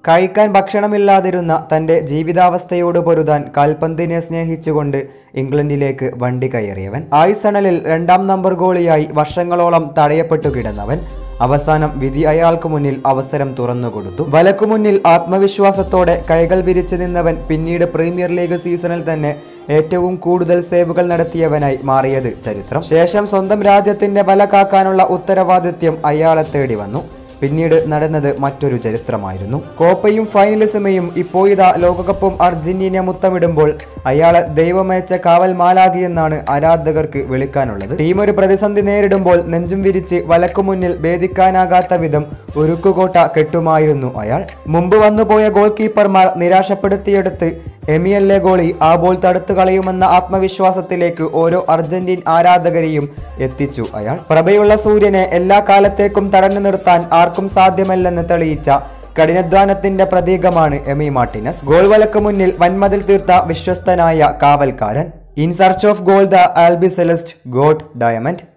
കഴിക്കാൻ ഭക്ഷണമില്ലാതിരുന്ന തന്റെ ജീവിതാവസ്ഥയോട് പൊരുതാൻ കാൽപന്തിനെ സ്നേഹിച്ചുകൊണ്ട് ഇംഗ്ലണ്ടിലേക്ക് വണ്ടി കയറിയവൻ ആയിസണലിൽ രണ്ടാം നമ്പർ ഗോളിയായി വർഷങ്ങളോളം തടയപ്പെട്ടു കിടന്നവൻ അവസാനം വിധി അയാൾക്ക് മുന്നിൽ അവസരം തുറന്നുകൊടുത്തു വലക്കു മുന്നിൽ ആത്മവിശ്വാസത്തോടെ കൈകൾ വിരിച്ചു നിന്നവൻ പിന്നീട് പ്രീമിയർ ലീഗ് സീസണിൽ തന്നെ ഏറ്റവും കൂടുതൽ സേവുകൾ നടത്തിയവനായി മാറിയത് ചരിത്രം ശേഷം സ്വന്തം രാജ്യത്തിന്റെ വല കാക്കാനുള്ള ഉത്തരവാദിത്യം അയാളെ തേടി വന്നു പിന്നീട് നടന്നത് മറ്റൊരു ചരിത്രമായിരുന്നു കോപ്പയും ഫൈനലിസമയും ഇപ്പോഴിതാ ലോകകപ്പും അർജന്റീന മുത്തമിടുമ്പോൾ അയാളെ ദൈവമയച്ച കാവൽ മാലാകിയെന്നാണ് ആരാധകർക്ക് വിളിക്കാനുള്ളത് ടീം ഒരു പ്രതിസന്ധി നേരിടുമ്പോൾ നെഞ്ചും വിരിച്ച് വലക്കു മുന്നിൽ ഭേദിക്കാനാകാത്ത വിധം ഉരുക്കുകോട്ട കെട്ടുമായിരുന്നു അയാൾ മുമ്പ് വന്നുപോയ ഗോൾ കീപ്പർമാർ നിരാശപ്പെടുത്തിയെടുത്ത് എമിയല്ലെ ഗോളി ആ ബോൾ തടുത്തു കളയുമെന്ന ആത്മവിശ്വാസത്തിലേക്ക് ഓരോ അർജന്റീൻ ആരാധകരെയും എത്തിച്ചു അയാൾ പ്രഭയുള്ള സൂര്യനെ എല്ലാ കാലത്തേക്കും തടഞ്ഞു നിർത്താൻ ആർക്കും സാധ്യമല്ലെന്ന് തെളിയിച്ച കഠിനാധ്വാനത്തിന്റെ പ്രതീകമാണ് എമി മാർട്ടിനസ് ഗോൾ വലക്ക് മുന്നിൽ വൻമതിൽ തീർത്ത വിശ്വസ്തനായ കാവൽക്കാരൻ in search of goal the Albiceleste god diamond